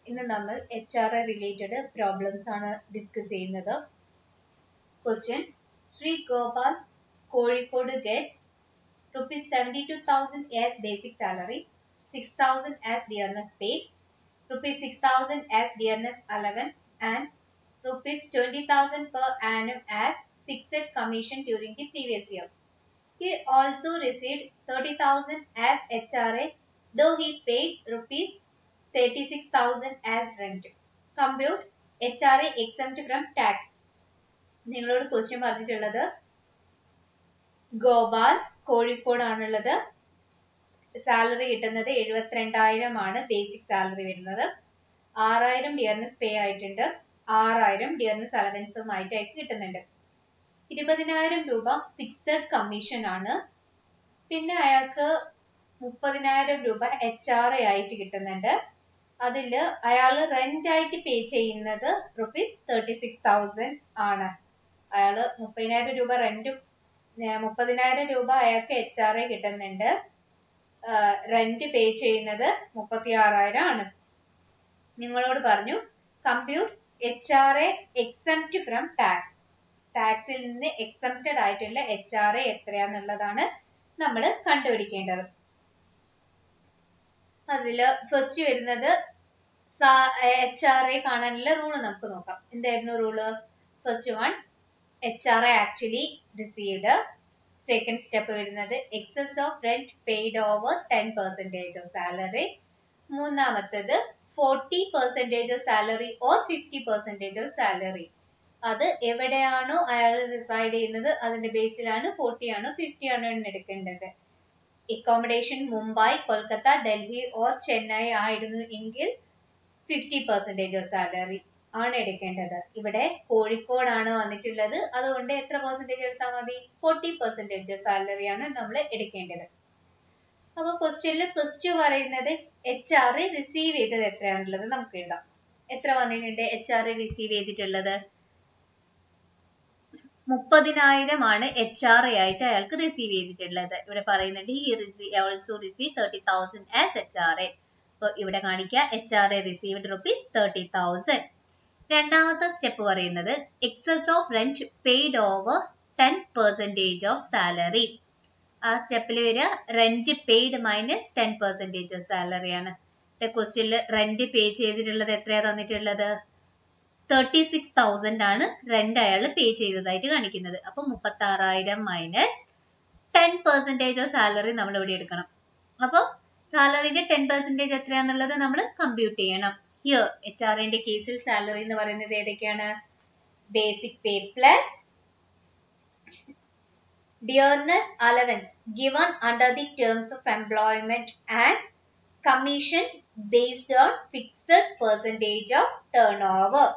ഇന്ന് നമ്മൾ H R A related problems ആണ് ഡിസ്കസ് ചെയ്യുന്നത് question Shri Gopal Kozhikode gets rupees seventy two thousand as basic salary six thousand as dearness pay rupees six thousand as dearness allowance and rupees twenty thousand per annum as fixed commission during the previous year He also received 30,000 as HRA, though he paid rupees 36,000 as rent. Compute HRA exempt from tax. നിങ്ങളോട് question പറഞ്ഞിട്ടുള്ളത് Gopal കോഴിക്കോടാണുള്ളത് salary കിട്ടുന്നത് എഴുപത്തിരണ്ടായിരം ആണ് basic salary വരുന്നത് ആറായിരം dearness പേ ആയിട്ടുണ്ട് ആറായിരം dearness അലവൻസും ആയിട്ട് അയക്ക് കിട്ടുന്നുണ്ട് ഇരുപതിനായിരം രൂപ ഫിക്സഡ് കമ്മീഷൻ ആണ് പിന്നെ അയാൾക്ക് മുപ്പതിനായിരം രൂപ എച്ച് ആർ എ ആയിട്ട് കിട്ടുന്നുണ്ട് അതില് അയാൾ റെന്റ് ആയിട്ട് പേ ചെയ്യുന്നത് റുപ്പീസ് തേർട്ടി സിക്സ് തൗസൻഡ് ആണ് അയാള് മുപ്പതിനായിരം രൂപ റെന്റും മുപ്പതിനായിരം രൂപ അയാൾക്ക് എച്ച് ആർ എ കിട്ടുന്നുണ്ട് റെന്റ് പേ ചെയ്യുന്നത് മുപ്പത്തി ആറായിരം ആണ് നിങ്ങളോട് പറഞ്ഞു compute H R A exempt from tax ടാക്സിൽ നിന്ന് എക്സംപ്റ്റഡ് ആയിട്ടുള്ള എച്ച് ആർ എ എത്രയാന്നുള്ളതാണ് നമ്മൾ കണ്ടുപിടിക്കേണ്ടത് അതില് ഫസ്റ്റ് വരുന്നത് എച്ച് ആർ എ കാണാനുള്ള റൂള് നമുക്ക് നോക്കാം എന്തായിരുന്നു rule first one H R A actually received second step വരുന്നത് excess of rent paid over ten percentage of salary മൂന്നാമത്തത് forty percentage of salary or fifty percentage of salary അത് എവിടെയാണോ അയാൾ reside ചെയ്യുന്നത് അതിന്റെ ബേസിലാണ് ഫോർട്ടി ആണോ ഫിഫ്റ്റി ആണോ എന്ന് എടുക്കേണ്ടത് അക്കോമഡേഷൻ മുംബൈ കൊൽക്കത്ത ഡൽഹി ഓർ ചെന്നൈ ആയിരുന്നു എങ്കിൽ ഫിഫ്റ്റി പെർസെന്റേജ് ഓഫ് സാലറി ആണ് എടുക്കേണ്ടത് ഇവിടെ കോഴിക്കോടാണ് വന്നിട്ടുള്ളത് അതുകൊണ്ട് എത്ര പെർസെന്റേജ് എടുത്താൽ മതി ഫോർട്ടി പെർസെന്റേജ് ഓഫ് സാലറി ആണ് നമ്മൾ എടുക്കേണ്ടത് അപ്പൊ ക്വസ്റ്റ്യനിൽ ഫസ്റ്റ് പറയുന്നത് എച്ച് ആർ റിസീവ് ചെയ്തത് എത്രയാണുള്ളത് നമുക്ക് എഴുതാം എത്ര വന്നിട്ടുണ്ട് എച്ച് ആർ റിസീവ് ചെയ്തിട്ടുള്ളത് മുപ്പതിനായിരം ആണ് എച്ച് ആർ എ ആയിട്ട് അയാൾക്ക് റിസീവ് ചെയ്തിട്ടുള്ളത് ഇവിടെ പറയുന്നുണ്ട് ഈ also receive thirty thousand as H R A അപ്പൊ ഇവിടെ കാണിക്കുക H R A received rupees thirty thousand രണ്ടാമത്തെ സ്റ്റെപ്പ് പറയുന്നത് excess of rent paid over ten percentage of salary ആ സ്റ്റെപ്പിൽ വരിക rent paid minus ten percentage of salary ആണ് ക്വസ്റ്റ്യനിൽ റെന്റ് പേ ചെയ്തിട്ടുള്ളത് എത്രയാ തന്നിട്ടുള്ളത് തേർട്ടി സിക്സ് തൗസൻഡ് ആണ് റെന്റ് അയാൾ പേ ചെയ്തതായിട്ട് കാണിക്കുന്നത് അപ്പൊ മുപ്പത്തി ആറായിരം minus ten percentage of salary നമ്മൾ ഇവിടെ എടുക്കണം അപ്പൊ സാലറിന്റെ ടെൻ പെർസെന്റേജ് എത്രയാന്നുള്ളത് നമ്മൾ കമ്പ്യൂട്ട് ചെയ്യണം ഹിയർ എച്ച് ആർ ന്റെ കേസിൽ സാലറി എന്ന് പറയുന്നത് ഏതൊക്കെയാണ് basic pay plus dearness allowance given under the terms of employment and commission based on fixed percentage of turnover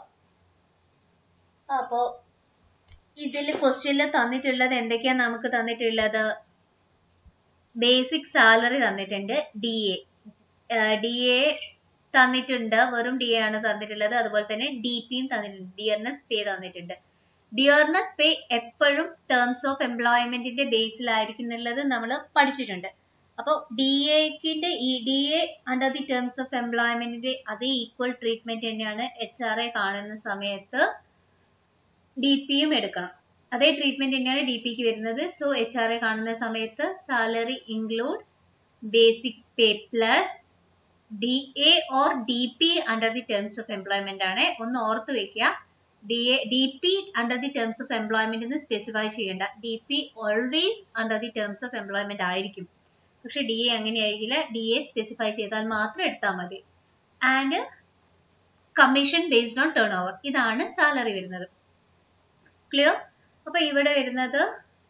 അപ്പോ ഇതിൽ ക്വസ്റ്റ്യനിൽ തന്നിട്ടുള്ളത് എന്തൊക്കെയാ നമുക്ക് തന്നിട്ടുള്ളത് ബേസിക് സാലറി തന്നിട്ടുണ്ട് ഡി എ ഡി എ തന്നിട്ടുണ്ട് വെറും ഡി എ ആണ് തന്നിട്ടുള്ളത് അതുപോലെ തന്നെ ഡി പിയും തന്നിട്ടുണ്ട് ഡിയർനെസ് പേ തന്നിട്ടുണ്ട് ഡിയർനെസ് പേ എപ്പോഴും ടേംസ് ഓഫ് എംപ്ലോയ്മെന്റിന്റെ ബേസിലായിരിക്കുന്നുള്ളത് നമ്മൾ പഠിച്ചിട്ടുണ്ട് അപ്പോൾ ഡി എക്കിന്റെ ഈ D A under the terms of എംപ്ലോയ്മെന്റിന്റെ അതേ ഈക്വൽ ട്രീറ്റ്മെന്റ് തന്നെയാണ് എച്ച് ആർ എ കാണുന്ന സമയത്ത് ഡി പിയും എടുക്കണം അതേ ട്രീറ്റ്മെന്റ് തന്നെയാണ് ഡി പിക്ക് വരുന്നത് സോ എച്ച് ആർ എ കാണുന്ന സമയത്ത് salary include basic pay plus D A or D P under the terms of employment ആണ് ഒന്ന് ഓർത്ത് വെക്കുക D A D P under the terms of employment എന്ന് സ്പെസിഫൈ ചെയ്യേണ്ട D P always under the terms of employment ആയിരിക്കും പക്ഷെ D A അങ്ങനെയായിരിക്കില്ല D A specify ചെയ്താൽ മാത്രം എടുത്താൽ മതി and commission based on turnover ഇതാണ് സാലറി വരുന്നത് ക്ലിയർ അപ്പൊ ഇവിടെ വരുന്നത്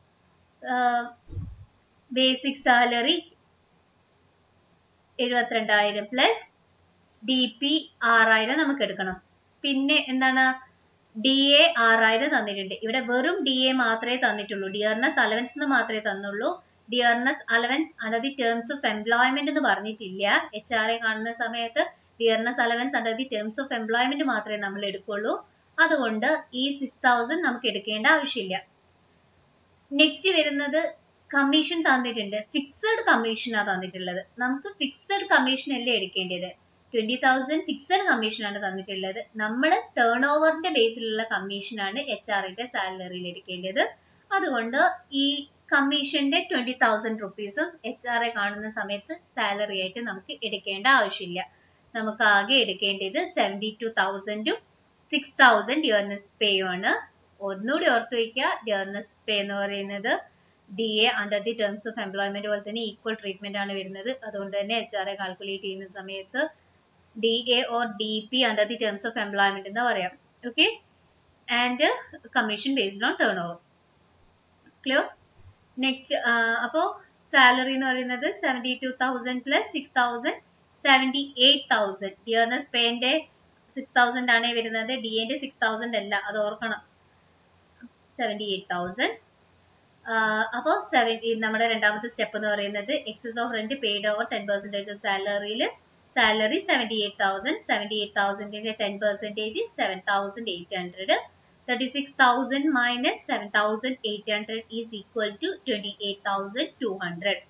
basic salary എഴുപത്തിരണ്ടായിരം plus D P ആറായിരം നമുക്ക് എടുക്കണം പിന്നെ എന്താണ് ഡി എ ആറായിരം തന്നിട്ടുണ്ട് ഇവിടെ വെറും ഡി എ മാത്രമേ തന്നിട്ടുള്ളൂ ഡിയർനെസ് അലവൻസ് മാത്രമേ തന്നുള്ളൂ dearness allowance under the terms of employment എന്ന് പറഞ്ഞിട്ടില്ല എച്ച് ആർ എ കാണുന്ന സമയത്ത് dearness allowance under the terms of employment മാത്രമേ നമ്മൾ എടുക്കുള്ളൂ അതുകൊണ്ട് ഈ സിക്സ് തൗസൻഡ് നമുക്ക് എടുക്കേണ്ട ആവശ്യമില്ല നെക്സ്റ്റ് വരുന്നത് കമ്മീഷൻ തന്നിട്ടുണ്ട് ഫിക്സഡ് കമ്മീഷനാ തന്നിട്ടുള്ളത് നമുക്ക് ഫിക്സഡ് കമ്മീഷൻ അല്ലേ എടുക്കേണ്ടത് ട്വന്റി തൗസൻഡ് ഫിക്സഡ് കമ്മീഷൻ ആണ് തന്നിട്ടുള്ളത് നമ്മൾ ടേൺ ഓവറിന്റെ ബേസിലുള്ള കമ്മീഷനാണ് എച്ച് ആറിന്റെ സാലറിയിൽ എടുക്കേണ്ടത് അതുകൊണ്ട് ഈ കമ്മീഷന്റെ ട്വന്റി തൗസൻഡ് റുപ്പീസും എച്ച് ആർ എ കാണുന്ന സമയത്ത് സാലറി ആയിട്ട് നമുക്ക് എടുക്കേണ്ട ആവശ്യമില്ല നമുക്ക് ആകെ എടുക്കേണ്ടത് സെവൻറ്റി ടു തൗസൻഡും സിക്സ് തൗസൻഡ് ഡിയർനെസ് പേയും ആണ് ഒന്നുകൂടി ഓർത്തു വയ്ക്കുക ഡിയർനെസ് പേ എന്ന് പറയുന്നത് D A under the terms of employment പോലെ തന്നെ ഈക്വൽ ട്രീറ്റ്മെന്റ് ആണ് വരുന്നത് അതുകൊണ്ട് തന്നെ എച്ച് ആർ എ കാൽക്കുലേറ്റ് ചെയ്യുന്ന സമയത്ത് D A or D P under the terms of employment എന്ന് പറയാം okay and commission based on turnover clear next അപ്പോൾ സാലറി എന്ന് പറയുന്നത് seventy two thousand plus six thousand seventy eight thousand dearness പേന്റെ six thousand ആണ് വരുന്നത് D എന്റെ six thousand അല്ല അത് ഓർക്കണം സെവൻറ്റി എയ്റ്റ് തൗസൻഡ് അപ്പോൾ സെവൻ നമ്മുടെ രണ്ടാമത്തെ സ്റ്റെപ്പ് എന്ന് പറയുന്നത് excess of rent paid over ten percentage of സാലറിയിൽ salary seventy eight thousand seventy eight തൗസൻഡിന്റെ ten percentage seven thousand eight hundred thirty six thousand minus seven thousand eight hundred is equal to twenty eight thousand two hundred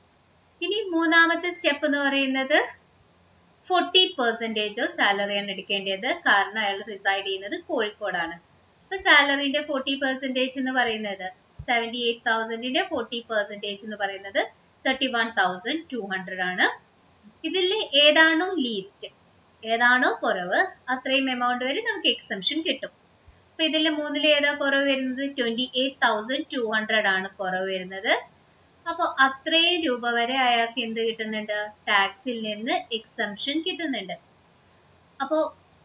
ഇനി മൂന്നാമത്തെ step എന്ന് പറയുന്നത് forty percentage of സാലറിയാണ് എടുക്കേണ്ടത് കാരണം അയാൾ reside ചെയ്യുന്നത് കോഴിക്കോടാണ് അപ്പൊ സാലറിന്റെ ഫോർട്ടി പെർസെൻറ്റേജ് എന്ന് പറയുന്നത് സെവൻറ്റി എയ്റ്റ് തൗസൻഡിന്റെ ഫോർട്ടി പെർസെൻറ്റേജ് എന്ന് പറയുന്നത് thirty one thousand two hundred ആണ് ഇതിൽ ഏതാണോ ലീസ്റ്റ് ഏതാണോ കുറവ് അത്രയും എമൗണ്ട് വരെ നമുക്ക് എക്സംഷൻ കിട്ടും അപ്പൊ ഇതിൽ മൂന്നിൽ ഏതാ കുറവ് വരുന്നത് twenty eight thousand two hundred ആണ് കുറവ് വരുന്നത് അപ്പൊ അത്രയും രൂപ വരെ അയാൾക്ക് എന്ത് കിട്ടുന്നുണ്ട് ടാക്സിൽ നിന്ന് എക്സംഷൻ കിട്ടുന്നുണ്ട് അപ്പോ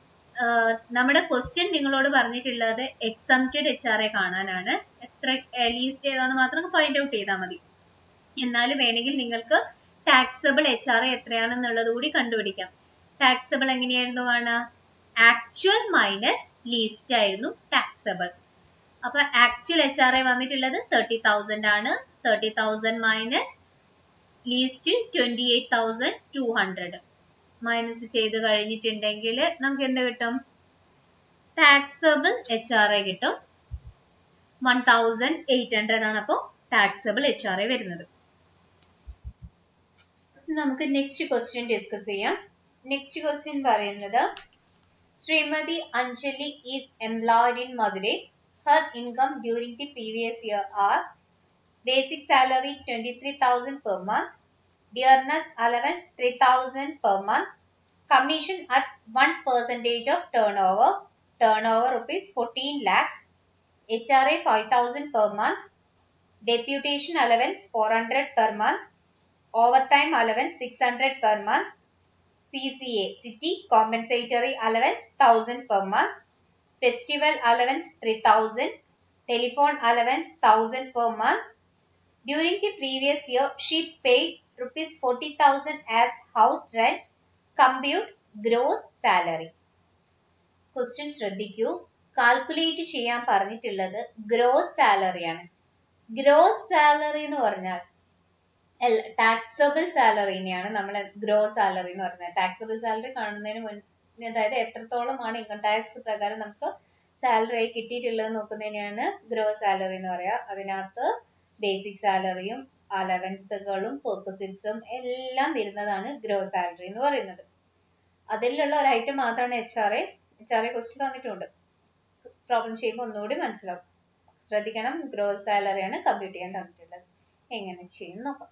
നമ്മുടെ ക്വസ്റ്റ്യൻ നിങ്ങളോട് പറഞ്ഞിട്ടുള്ളത് എക്സംപ്റ്റഡ് എച്ച് ആർ എ കാണാനാണ് എത്ര ലീസ്റ്റ് ഏതാന്ന് മാത്രം ഫൈൻഡ് ഔട്ട് ചെയ്താൽ മതി എന്നാലും വേണമെങ്കിൽ നിങ്ങൾക്ക് ടാക്സബിൾ എച്ച് ആർ എ എത്രയാണെന്നുള്ളത് കൂടി കണ്ടുപിടിക്കാം ടാക്സബിൾ എങ്ങനെയായിരുന്നു കാണുക ആക്ച്വൽ മൈനസ് ലീസ്റ്റ് ആയിരുന്നു ടാക്സബിൾ അപ്പൊ ആക്ച്വൽ എച്ച് ആർ എ വന്നിട്ടുള്ളത് തേർട്ടി തൗസൻഡ് ആണ് thirty thousand minus least twenty eight thousand two hundred minus ചെയ്ത് കഴിഞ്ഞിട്ടുണ്ടെങ്കിൽ നമുക്ക് എന്ത് കിട്ടും ടാക്സബിൾ എച്ച് ആർ എ കിട്ടും വൺ തൗസൻഡ് എയ്റ്റ് ഹൺഡ്രഡ് ആണ് അപ്പോൾ ടാക്സബിൾ എച്ച് ആർ എ വരുന്നത് നമുക്ക് നെക്സ്റ്റ് ക്വസ്റ്റ്യൻ ഡിസ്കസ് ചെയ്യാം നെക്സ്റ്റ് ക്വസ്റ്റ്യൻ പറയുന്നത് Shrimati Anjali is employed in Madurai her income during the previous year are basic salary 23000 per month dearness allowance 3000 per month commission at 1 percentage of turnover turnover rupees 14 lakh hra 5000 per month deputation allowance 400 per month overtime allowance 600 per month cca city compensatory allowance 1000 per month festival allowance 3000 telephone allowance 1000 per month during the previous year she paid rupees 40000 as house rent compute gross salary question ശ്രദ്ധിക്കൂ calculate ചെയ്യാൻ പറഞ്ഞിട്ടുള്ളത് gross സാലറിയാണ് gross salary എന്ന് പറഞ്ഞാൽ taxable സാലറിനെയാണ് നമ്മൾ gross salary എന്ന് പറയുന്നത് taxable salary കാണുന്നതിന് മുൻ അതായത് എത്രത്തോളമാണ് ഇൻകം ടാക്സ് പ്രകാരം നമുക്ക് സാലറി ആയി കിട്ടിയിട്ടുള്ളത് നോക്കുന്നതിനെയാണ് ഗ്രോസ് സാലറി എന്ന് പറയാ അതിനകത്ത് ബേസിക് സാലറിയും അലവൻസുകളും പെർക്കുസിൽസും എല്ലാം വരുന്നതാണ് ഗ്രോസ് സാലറി എന്ന് പറയുന്നത് അതിലുള്ള ഒരു ഐറ്റം മാത്രമാണ് H R A H R A question തന്നിട്ടുണ്ട് പ്രോബ്ലം ചെയ്യുമ്പോൾ ഒന്നുകൂടി മനസ്സിലാവും ശ്രദ്ധിക്കണം ഗ്രോസ് സാലറിയാണ് കമ്പ്യൂട്ട് ചെയ്യാൻ തന്നിട്ടുള്ളത് എങ്ങനെ ചെയ്യും നോക്കാം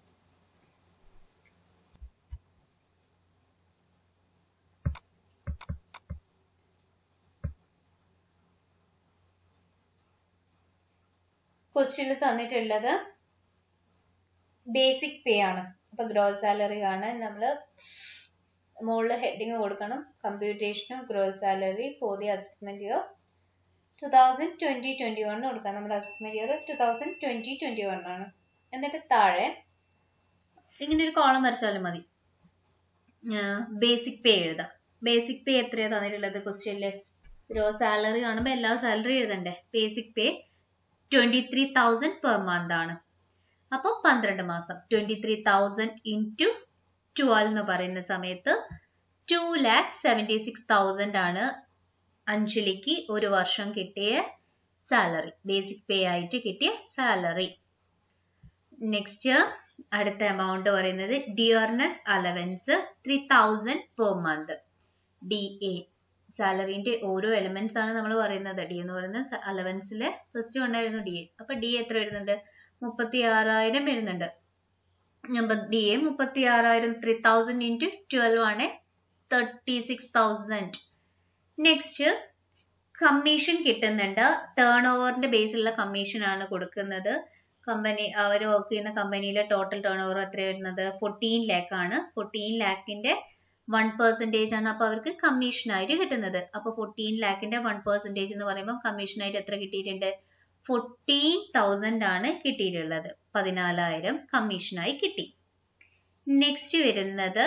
ക്വസ്റ്റ്യനിൽ തന്നിട്ടുള്ളത് ബേസിക് പേ ആണ് അപ്പൊ ഗ്രോസ് സാലറി കാണാൻ നമ്മൾ മുകളിൽ ഹെഡിങ് കൊടുക്കണം കമ്പ്യൂട്ടേഷനും gross salary for the assessment year two thousand twenty twenty one കൊടുക്കാം നമ്മുടെ assessment year two thousand twenty twenty one ആണ് എന്നിട്ട് താഴെ ഇങ്ങനെ ഒരു കോളം വരച്ചാലും മതി ബേസിക് പേ എഴുതാം ബേസിക് പേ എത്രയാണ് തന്നിട്ടുള്ളത് ക്വസ്റ്റ്യനില് ഗ്രോസ് സാലറി കാണുമ്പോൾ എല്ലാ സാലറി എഴുതണ്ടേ basic pay twenty three thousand per month ആണ് അപ്പോൾ പന്ത്രണ്ട് മാസം twenty three thousand into twelve എന്ന് പറയുന്ന സമയത്ത് two lakh seventy six thousand ആണ് അഞ്ജലിക്ക് ഒരു വർഷം കിട്ടിയ സാലറി ബേസിക് പേ ആയിട്ട് കിട്ടിയ സാലറി നെക്സ്റ്റ് അടുത്ത എമൗണ്ട് പറയുന്നത് dearness allowance three thousand per month D A സാലറിന്റെ ഓരോ എലമെന്റ്സ് ആണ് നമ്മൾ പറയുന്നത് ഡി എന്ന് പറയുന്ന അലവൻസിലെ ഫസ്റ്റ് ഉണ്ടായിരുന്നു ഡി എ അപ്പൊ ഡി എത്ര വരുന്നുണ്ട് മുപ്പത്തി ആറായിരം വരുന്നുണ്ട് അപ്പൊ ഡി എ മുപ്പത്തി ആറായിരം ത്രീ തൗസൻഡ് ഇൻറ്റു ട്വൽവ് ആണ് thirty six thousand next commission കിട്ടുന്നുണ്ട് ടേൺ ഓവറിന്റെ ബേസിലുള്ള കമ്മീഷൻ ആണ് കൊടുക്കുന്നത് കമ്പനി അവർ വർക്ക് ചെയ്യുന്ന കമ്പനിയിലെ ടോട്ടൽ ടേൺ ഓവർ എത്ര വരുന്നത് ഫോർട്ടീൻ ലാക്ക് ആണ് ഫോർട്ടീൻ ലാക്കിന്റെ വൺ പെർസെന്റേജ് ആണ് അപ്പൊ അവർക്ക് കമ്മീഷൻ ആയിട്ട് കിട്ടുന്നത് അപ്പൊ ഫോർട്ടീൻ ലാക്കിന്റെ വൺ പെർസെന്റേജ് എന്ന് പറയുമ്പോൾ കമ്മീഷൻ ആയിട്ട് എത്ര കിട്ടിയിട്ടുണ്ട് ഫോർട്ടീൻ തൗസൻഡ് ആണ് കിട്ടിയിട്ടുള്ളത് പതിനാലായിരം കമ്മീഷനായി കിട്ടി നെക്സ്റ്റ് വരുന്നത്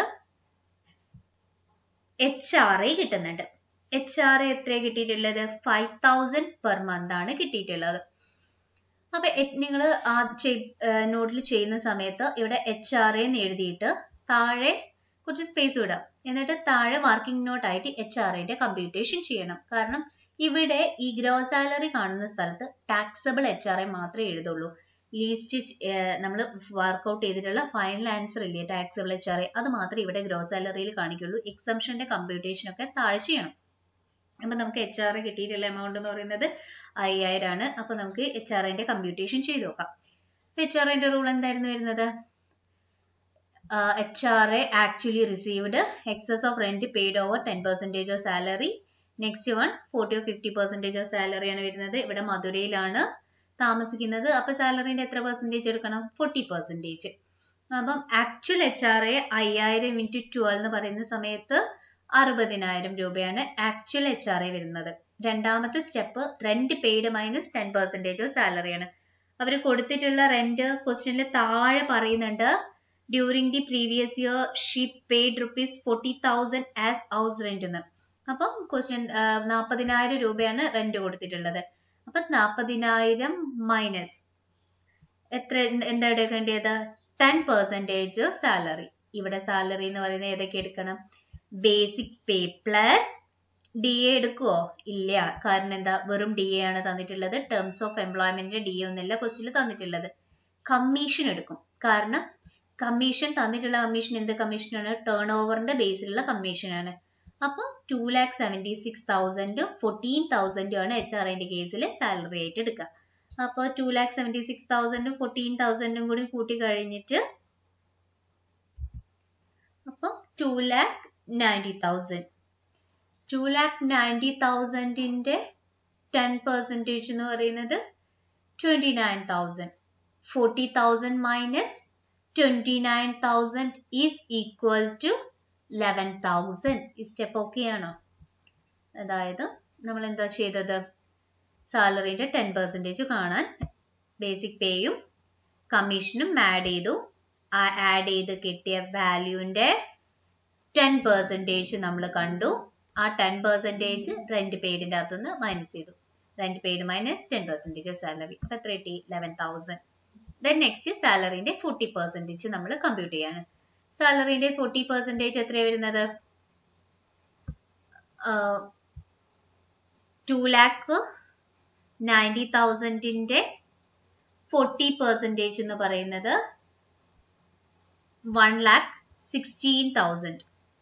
എച്ച് ആർ ഐ കിട്ടുന്നുണ്ട് എച്ച് ആർ ഐ എത്ര കിട്ടിയിട്ടുള്ളത് ഫൈവ് തൗസൻഡ് പെർ മന്ത് ആണ് കിട്ടിയിട്ടുള്ളത് അപ്പൊ നിങ്ങൾ ആ നോട്ടിൽ ചെയ്യുന്ന സമയത്ത് ഇവിടെ എച്ച് ആർ എന്ന് എഴുതിയിട്ട് താഴെ കുറച്ച് സ്പേസ് വിടാം എന്നിട്ട് താഴെ വർക്കിംഗ് നോട്ട് ആയിട്ട് എച്ച് ആർ ഐന്റെ കമ്പ്യൂട്ടേഷൻ ചെയ്യണം കാരണം ഇവിടെ ഈ ഗ്രോ സാലറി കാണുന്ന സ്ഥലത്ത് ടാക്സബിൾ എച്ച് ആർ ഐ മാത്രമേ എഴുതുള്ളൂ ലീസ്റ്റ് നമ്മൾ വർക്ക്ഔട്ട് ചെയ്തിട്ടുള്ള ഫൈനൽ ആൻസർ ഇല്ലേ ടാക്സബിൾ എച്ച് ആർ ഐ അത് മാത്രമേ ഇവിടെ ഗ്രോ സാലറിയിൽ കാണിക്കുള്ളൂ എക്സംഷന്റെ കമ്പ്യൂട്ടേഷൻ ഒക്കെ താഴെ ചെയ്യണം അപ്പൊ നമുക്ക് എച്ച് ആർ കിട്ടിയിട്ടുള്ള എമൗണ്ട് എന്ന് പറയുന്നത് അയ്യായിരം ആണ് അപ്പൊ നമുക്ക് എച്ച് ആർ ഐന്റെ കമ്പ്യൂട്ടേഷൻ ചെയ്ത് നോക്കാം എച്ച് ആർ ഐന്റെ റൂൾ എന്തായിരുന്നു വരുന്നത് H R A actually received excess of rent paid over ten percentage of salary next one forty or fifty percentage of salary ആണ് വരുന്നത് ഇവിടെ മധുരയിലാണ് താമസിക്കുന്നത് അപ്പൊ സാലറിന്റെ എത്ര പെർസെന്റേജ് എടുക്കണം ഫോർട്ടി പെർസെന്റേജ് അപ്പം ആക്ച്വൽ എച്ച് ആർ എ അയ്യായിരം ഇൻറ്റു ട്വൽവ് എന്ന് പറയുന്ന സമയത്ത് അറുപതിനായിരം രൂപയാണ് ആക്ച്വൽ എച്ച് ആർ എ വരുന്നത് രണ്ടാമത്തെ step rent paid minus ten percentage of സാലറിയാണ് അവർ കൊടുത്തിട്ടുള്ള റെന്റ് ക്വസ്റ്റ്യനിൽ താഴെ പറയുന്നുണ്ട് during the previous year she paid rupees forty thousand as house rent എന്ന് അപ്പം ക്വസ്റ്റ്യൻ നാൽപ്പതിനായിരം രൂപയാണ് റെന്റ് കൊടുത്തിട്ടുള്ളത് അപ്പൊ നാൽപ്പതിനായിരം മൈനസ് എത്ര എന്താ എടുക്കേണ്ടത് ടെൻ പെർസെന്റേജ് സാലറി ഇവിടെ സാലറി എന്ന് പറയുന്നത് ഏതൊക്കെ എടുക്കണം basic pay plus D A എടുക്കുവോ ഇല്ല കാരണം എന്താ വെറും ഡി എ ആണ് തന്നിട്ടുള്ളത് ടേംസ് ഓഫ് എംപ്ലോയ്മെന്റിന്റെ ഡി എ ഒന്നല്ല ക്വസ്റ്റിൽ തന്നിട്ടുള്ളത് കമ്മീഷൻ എടുക്കും കാരണം കമ്മീഷൻ തന്നിട്ടുള്ള കമ്മീഷൻ എന്ത് കമ്മീഷനാണ് ടേൺ ഓവറിന്റെ ബേസിലുള്ള കമ്മീഷനാണ് അപ്പോൾ ടു ലാക്ക് സെവൻറ്റി സിക്സ് തൗസൻഡും ഫോർട്ടീൻ തൗസൻഡും ആണ് എച്ച് ആർ ഐന്റെ കേസിൽ സാലറി ആയിട്ട് എടുക്കുക അപ്പോൾ ടു ലാക്ക് സെവൻറ്റി സിക്സ് തൗസൻഡും ഫോർട്ടീൻ തൗസൻഡും കൂടി കൂട്ടി കഴിഞ്ഞിട്ട് അപ്പോൾ two lakh ninety thousand two lakh ninety തൗസൻഡിന്റെ ടെൻ പെർസെൻറ്റേജ് എന്ന് പറയുന്നത് twenty nine thousand forty thousand minus twenty nine thousand is equal to eleven thousand ഈ സ്റ്റെപ്പ് ഓക്കെ ആണോ അതായത് നമ്മൾ എന്താ ചെയ്തത് സാലറിന്റെ ടെൻ പെർസെൻറ്റേജ് കാണാൻ ബേസിക് പേയും കമ്മീഷനും ആഡ് ചെയ്തു ആ ആഡ് ചെയ്ത് കിട്ടിയ വാല്യൂവിന്റെ ടെൻ പെർസെൻറ്റേജ് നമ്മൾ കണ്ടു ആ ടെൻ പെർസെൻറ്റേജ് റെന്റ് പെയ്ഡിന്റെ അകത്തുനിന്ന് മൈനസ് ചെയ്തു rent paid minus ten percentage of salary അപ്പൊ എത്ര കിട്ടി ലെവൻ തൗസൻഡ് ദെൻ നെക്സ്റ്റ് സാലറിന്റെ ഫോർട്ടി പെർസെൻറ്റേജ് നമ്മൾ കമ്പ്യൂട്ട് ചെയ്യാണ് സാലറിന്റെ ഫോർട്ടി പെർസെൻറ്റേജ് എത്ര വരുന്നത് ടു ലാക്ക് നയൻറ്റി തൗസൻഡിന്റെ ഫോർട്ടി പെർസെൻറ്റേജ് എന്ന് പറയുന്നത് വൺ ലാക്ക് സിക്സ്റ്റീൻ തൗസൻഡ്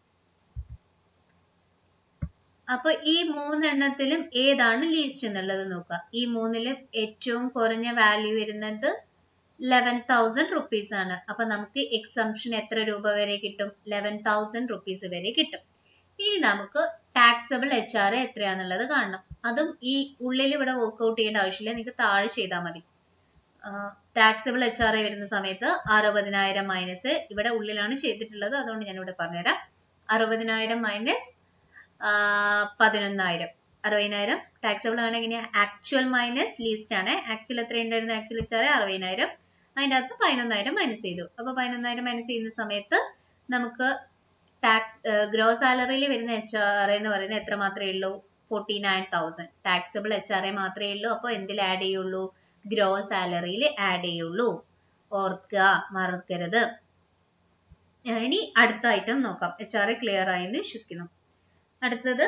അപ്പൊ ഈ മൂന്നെണ്ണത്തിലും ഏതാണ് ലീസ്റ്റ് എന്നുള്ളത് നോക്കുക ഈ മൂന്നിലും ഏറ്റവും കുറഞ്ഞ വാല്യൂ വരുന്നത് ലെവൻ തൗസൻഡ് റുപ്പീസ് ആണ് അപ്പൊ നമുക്ക് എക്സംഷൻ എത്ര രൂപ വരെ കിട്ടും ലെവൻ തൗസൻഡ് റുപ്പീസ് വരെ കിട്ടും ഇനി നമുക്ക് ടാക്സബിൾ എച്ച് ആർ എത്രയാന്നുള്ളത് കാണണം അതും ഈ ഉള്ളിൽ ഇവിടെ വർക്ക്ഔട്ട് ചെയ്യേണ്ട ആവശ്യമില്ല നിങ്ങൾക്ക് താഴെ ചെയ്താൽ മതി ടാക്സബിൾ എച്ച് ആർ വരുന്ന സമയത്ത് അറുപതിനായിരം മൈനസ് ഇവിടെ ഉള്ളിലാണ് ചെയ്തിട്ടുള്ളത് അതുകൊണ്ട് ഞാൻ ഇവിടെ പറഞ്ഞുതരാം അറുപതിനായിരം മൈനസ് പതിനൊന്നായിരം അറുപതിനായിരം ടാക്സബിൾ ആണ് എങ്ങനെയാ ആക്ച്വൽ മൈനസ് ലീസ്റ്റ് ആണ് ആക്ച്വൽ എത്ര ഉണ്ടായിരുന്നു ആക്ച്വൽ വെച്ചാൽ അറുപതിനായിരം അതിൻ്റെ അകത്ത് പതിനൊന്നായിരം മൈനസ് ചെയ്തു അപ്പൊ പതിനൊന്നായിരം മൈനസ് ചെയ്യുന്ന സമയത്ത് നമുക്ക് ഗ്രോ സാലറിയിൽ വരുന്ന എച്ച് ആർ എന്ന് പറയുന്നത് എത്ര മാത്രമേ ഉള്ളൂ forty nine thousand taxable H R മാത്രമേ ഉള്ളൂ അപ്പോൾ എന്തിൽ ആഡ് ചെയ്യുള്ളൂ ഗ്രോ സാലറിയിൽ ആഡ് ചെയ്യുള്ളൂ ഓർക്കുക മറക്കരുത് ഇനി അടുത്ത ഐറ്റം നോക്കാം എച്ച് ആർ ക്ലിയർ ആയെന്ന് വിശ്വസിക്കുന്നു അടുത്തത്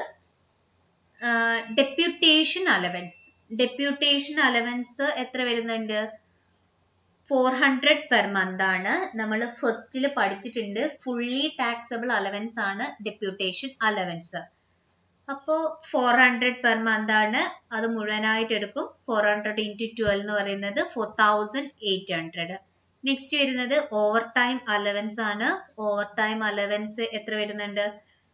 ഡെപ്യൂട്ടേഷൻ അലവൻസ് ഡെപ്യൂട്ടേഷൻ അലവൻസ് എത്ര വരുന്നുണ്ട് ഫോർ ഹൺഡ്രഡ് പെർ മന്ത് ആണ് നമ്മൾ ഫസ്റ്റിൽ പഠിച്ചിട്ടുണ്ട് ഫുള്ളി ടാക്സബിൾ അലവൻസ് ആണ് ഡെപ്യൂട്ടേഷൻ അലവൻസ് അപ്പോൾ ഫോർ ഹൺഡ്രഡ് പെർ മന്ത് ആണ് അത് മുഴുവനായിട്ട് എടുക്കും ഫോർ ഹൺഡ്രഡ് ഇൻറ്റു ട്വൽവ് എന്ന് പറയുന്നത് four thousand eight hundred next വരുന്നത് ഓവർ ടൈം അലവൻസ് ആണ് ഓവർ ടൈം അലവൻസ് എത്ര വരുന്നുണ്ട്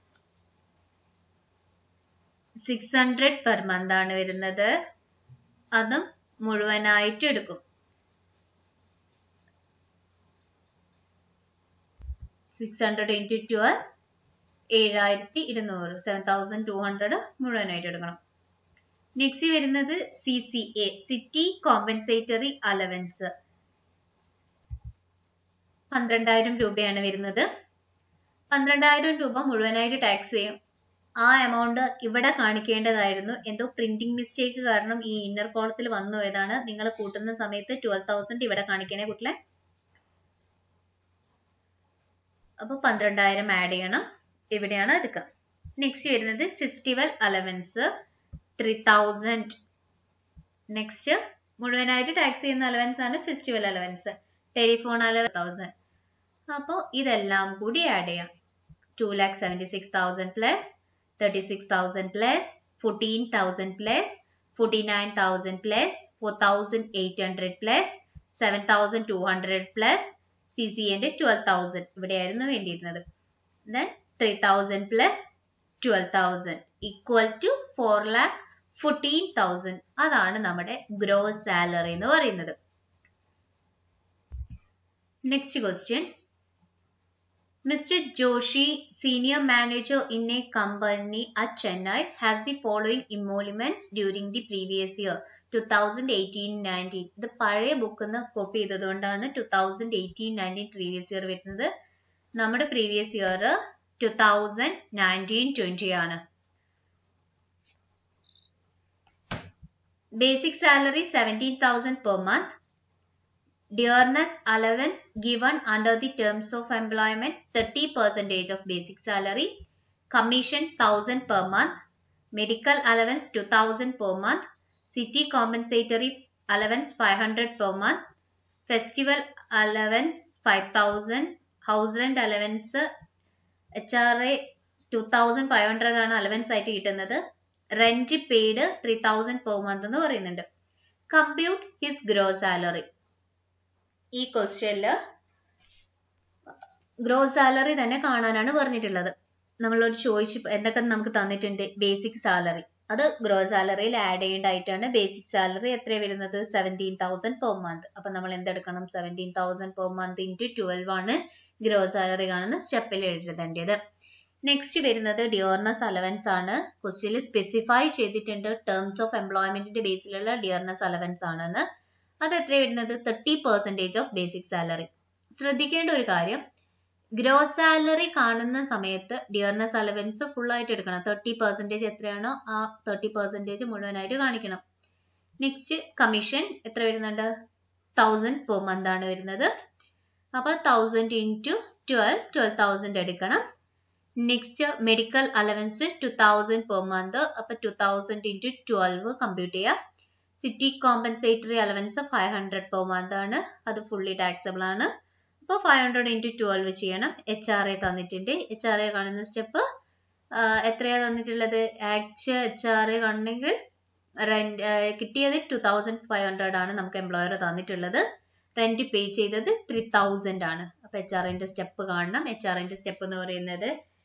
സിക്സ് ഹൺഡ്രഡ് പെർ മന്ത് ആണ് വരുന്നത് അതും മുഴുവനായിട്ട് എടുക്കും സിക്സ് ഹൺഡ്രഡ് ഇൻറ്റു ട്വൽവ് ഏഴായിരത്തി ഇരുന്നൂറ് സെവൻ തൗസൻഡ് ടു ഹൺഡ്രഡ് മുഴുവനായിട്ട് എടുക്കണം നെക്സ്റ്റ് വരുന്നത് C C A city compensatory allowance പന്ത്രണ്ടായിരം രൂപയാണ് വരുന്നത് പന്ത്രണ്ടായിരം രൂപ മുഴുവനായിട്ട് ടാക്സ് ചെയ്യും ആ എമൗണ്ട് ഇവിടെ കാണിക്കേണ്ടതായിരുന്നു എന്തോ പ്രിന്റിംഗ് മിസ്റ്റേക്ക് കാരണം ഈ ഇന്നർ കോളത്തിൽ വന്നു പോയതാണ് നിങ്ങൾ കൂട്ടുന്ന സമയത്ത് ട്വൽവ് തൗസൻഡ് ഇവിടെ കാണിക്കണേ കുട്ടിലെ അപ്പൊ പന്ത്രണ്ടായിരം ആഡ് ചെയ്യണം ഇവിടെയാണ് എടുക്കുക നെക്സ്റ്റ് വരുന്നത് festival allowance three thousand next മുഴുവനായിട്ട് ടാക്സ് ചെയ്യുന്ന അലവൻസ് ആണ് festival allowance telephone allowance thousand അപ്പോൾ ഇതെല്ലാം കൂടി ആഡ് ചെയ്യാം two lakh seventy six thousand plus thirty six thousand plus fourteen thousand plus forty nine thousand plus four thousand eight hundred plus seven thousand two hundred plus C C എൻ്റെ twelve thousand ഇവിടെയായിരുന്നു വേണ്ടിയിരുന്നത് then three thousand plus twelve thousand equal to four lakh fourteen thousand അതാണ് നമ്മുടെ gross salary എന്ന് പറയുന്നത് next question Mr. Joshi, senior manager in a company at Chennai, has the following emoluments during the previous year, 2018-19. ഇത് പഴയ ബുക്കിൽ നിന്ന് copy ചെയ്തതുകൊണ്ടാണ് two thousand eighteen nineteen previous year വരുന്നത് നമ്മുടെ previous year two thousand nineteen twenty ആണ് basic salary seventeen thousand per month dearness allowance given under the terms of employment 30 percentage of basic salary commission 1000 per month medical allowance 2000 per month city compensatory allowance 500 per month festival allowance 5000 house rent allowance H R A two thousand five hundred ആണ് allowance ആയിട്ട് കിട്ടുന്നത് rent paid three thousand per month എന്ന് പറയുന്നുണ്ട് compute his gross salary ഈ ക്വസ്റ്റ്യനില് gross salary തന്നെ കാണാനാണ് പറഞ്ഞിട്ടുള്ളത് നമ്മളോട് ചോദിച്ചു എന്തൊക്കെ നമുക്ക് തന്നിട്ടുണ്ട് ബേസിക് സാലറി അത് ഗ്രോസ് സാലറിയിൽ ആഡ് ചെയ്യേണ്ടതായിട്ടാണ് ബേസിക് സാലറി എത്ര വരുന്നത് സെവൻറ്റീൻ തൗസൻഡ് പെർ മന്ത് അപ്പൊ നമ്മൾ എന്തെടുക്കണം seventeen thousand per month into twelve ആണ് ഗ്രോസ് സാലറി കാണുന്ന സ്റ്റെപ്പിൽ എഴുതേണ്ടത് നെക്സ്റ്റ് വരുന്നത് ഡിയർനെസ് അലവൻസ് ആണ് ക്വസ്റ്റ്യനിൽ സ്പെസിഫൈ ചെയ്തിട്ടുണ്ട് ടേംസ് ഓഫ് എംപ്ലോയ്മെന്റിന്റെ ബേസിലുള്ള ഡിയർനെസ് അലവൻസ് ആണെന്ന് അത് എത്ര വരുന്നത് thirty percentage of basic salary ശ്രദ്ധിക്കേണ്ട ഒരു കാര്യം ഗ്രോസ് സാലറി കാണുന്ന സമയത്ത് ഡിയർനെസ് അലവൻസ് ഫുൾ ആയിട്ട് എടുക്കണം തേർട്ടി പെർസെൻറ്റേജ് എത്രയാണോ ആ തേർട്ടി പെർസെൻറ്റേജ് മുഴുവനായിട്ട് കാണിക്കണം നെക്സ്റ്റ് കമ്മീഷൻ എത്ര വരുന്നുണ്ട് തൗസൻഡ് പെർ മന്ത് ആണ് വരുന്നത് അപ്പൊ thousand into twelve twelve thousand എടുക്കണം next medical allowance two thousand per month അപ്പൊ two thousand into twelve compute ചെയ്യാം city compensatory allowance five hundred per month ആണ് അത് ഫുള്ളി ടാക്സബിൾ ആണ് അപ്പോൾ ഫൈവ് ഹൺഡ്രഡ് ഇൻറ്റു ട്വൽവ് ചെയ്യണം എച്ച് ആർ എ തന്നിട്ടുണ്ട് H R A കാണുന്ന step എത്രയാ തന്നിട്ടുള്ളത് ആക്ച്വൽ എച്ച് ആർ എ കാണണമെങ്കിൽ റെന്റ് കിട്ടിയത് ടു തൗസൻഡ് ഫൈവ് ഹൺഡ്രഡ് ആണ് നമുക്ക് എംപ്ലോയർ തന്നിട്ടുള്ളത് റെന്റ് പേ ചെയ്തത് ത്രീ തൗസൻഡ് ആണ് അപ്പൊ എച്ച് ആർ എൻ്റെ സ്റ്റെപ്പ് കാണണം എച്ച് ആർ എൻ്റെ സ്റ്റെപ്പ് എന്ന് പറയുന്നത്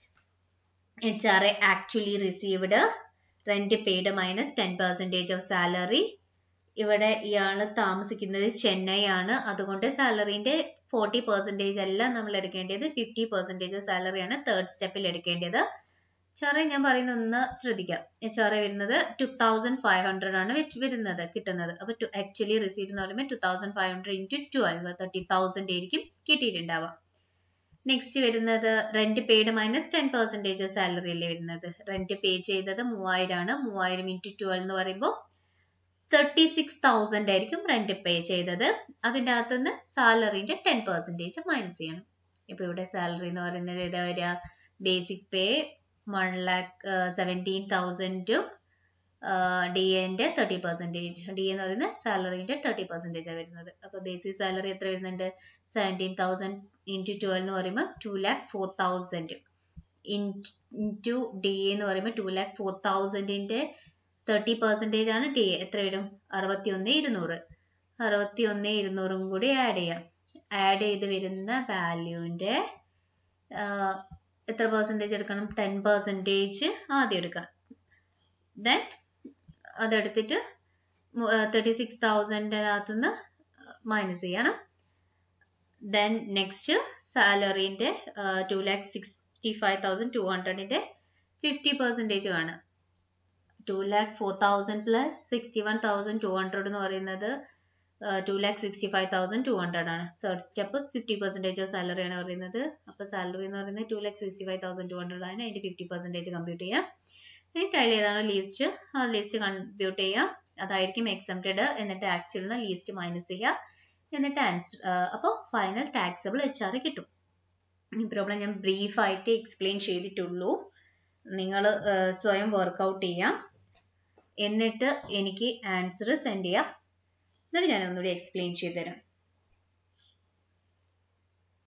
H R A actually received rent paid minus ten percentage of salary ഇവിടെ ഇയാൾ താമസിക്കുന്നത് ചെന്നൈ ആണ് അതുകൊണ്ട് സാലറിന്റെ ഫോർട്ടി പെർസെൻറ്റേജ് അല്ല നമ്മൾ എടുക്കേണ്ടത് ഫിഫ്റ്റി പെർസെൻറ്റേജ് സാലറിയാണ് തേർഡ് സ്റ്റെപ്പിൽ എടുക്കേണ്ടത് എച്ച് ഞാൻ പറയുന്ന ഒന്ന് ശ്രദ്ധിക്കാം എച്ച് ആർ വരുന്നത് ടു തൗസൻഡ് ഫൈവ് ഹൺഡ്രഡ് ആണ് വെച്ച് വരുന്നത് കിട്ടുന്നത് അപ്പൊ ആക്ച്വലി റിസീവ് എന്ന് പറയുമ്പോൾ to thousand five hundred into twelve thirty thousand ആയിരിക്കും കിട്ടിയിട്ടുണ്ടാവുക നെക്സ്റ്റ് വരുന്നത് rent paid minus ten percentage salary അല്ലേ വരുന്നത് റെന്റ് പേ ചെയ്തത് മൂവായിരം ആണ് മൂവായിരം ഇൻറ്റു ട്വൽവ് എന്ന് പറയുമ്പോൾ തേർട്ടി സിക്സ് തൗസൻഡ് ആയിരിക്കും റെന്റ് പേ ചെയ്തത് അതിൻ്റെ അകത്തുനിന്ന് സാലറിന്റെ ടെൻ പെർസെൻറ്റേജ് മൈനസ് ചെയ്യണം ഇപ്പൊ ഇവിടെ സാലറി എന്ന് പറയുന്നത് ഏതാ വരിക basic pay one lakh seventeen തൗസൻഡും ഡി എൻ്റെ തേർട്ടി പെർസെൻറ്റേജ് ഡി എന്ന് പറയുന്നത് സാലറീൻ്റെ തേർട്ടി പെർസെൻറ്റേജ് ആണ് വരുന്നത് അപ്പോൾ ബേസിക് സാലറി എത്ര വരുന്നുണ്ട് സെവൻറ്റീൻ തൗസൻഡ് ഇൻറ്റു ട്വൽവ് എന്ന് പറയുമ്പോൾ two lakh four thousand into D എന്ന് പറയുമ്പോൾ ടു ലാക്ക് ഫോർ തൗസൻഡിൻ്റെ തേർട്ടി പെർസെൻറ്റേജ് ആണ് ഡി എത്ര വരും അറുപത്തി ഒന്ന് ഇരുന്നൂറ് അറുപത്തി ഒന്ന് ഇരുന്നൂറും കൂടി ആഡ് ചെയ്യാം ആഡ് ചെയ്ത് വരുന്ന വാല്യൂവിൻ്റെ എത്ര പെർസെൻറ്റേജ് എടുക്കണം ടെൻ പെർസെൻറ്റേജ് ആദ്യം എടുക്കാം ദെൻ അതെടുത്തിട്ട് തേർട്ടി സിക്സ് തൗസൻഡിനകത്ത് നിന്ന് മൈനസ് ചെയ്യണം ദെൻ നെക്സ്റ്റ് സാലറീൻ്റെ two lakh sixty five thousand two ഹൺഡ്രഡിൻ്റെ ഫിഫ്റ്റി പെർസെൻറ്റേജ് കാണും two lakh four thousand plus sixty one thousand two hundred എന്ന് പറയുന്നത് two lakh sixty five thousand two hundred ആണ് third step fifty percentage of salary ആണ് പറയുന്നത് അപ്പോൾ സാലറി എന്ന് പറയുന്നത് two lakh sixty five thousand two hundred ആണ് അതിൻ്റെ ഫിഫ്റ്റി പെർസെൻറ്റേജ് കമ്പ്യൂട്ട് ചെയ്യാം ഇനി ടൈൽ ഏതാണോ ലീസ്റ്റ് ആ ലിസ്റ്റ് കമ്പ്യൂട്ട് ചെയ്യാം അതായിരിക്കും എക്സംപ്റ്റഡ് എന്നിട്ട് ആക്ച്വലിന് ലീസ്റ്റ് മൈനസ് ചെയ്യുക എന്നിട്ട് ആൻസർ അപ്പോൾ ഫൈനൽ ടാക്സബിൾ എച്ച് ആർ കിട്ടും ഈ പ്രോബ്ലം ഞാൻ ബ്രീഫായിട്ട് എക്സ്പ്ലെയിൻ ചെയ്തിട്ടുള്ളൂ നിങ്ങൾ സ്വയം വർക്കൗട്ട് ചെയ്യാം എന്നിട്ട് എനിക്ക് ആൻസർ സെൻഡ് ചെയ്യാം എന്നിട്ട് ഞാൻ ഒന്നുകൂടി എക്സ്പ്ലെയിൻ ചെയ്തു തരാം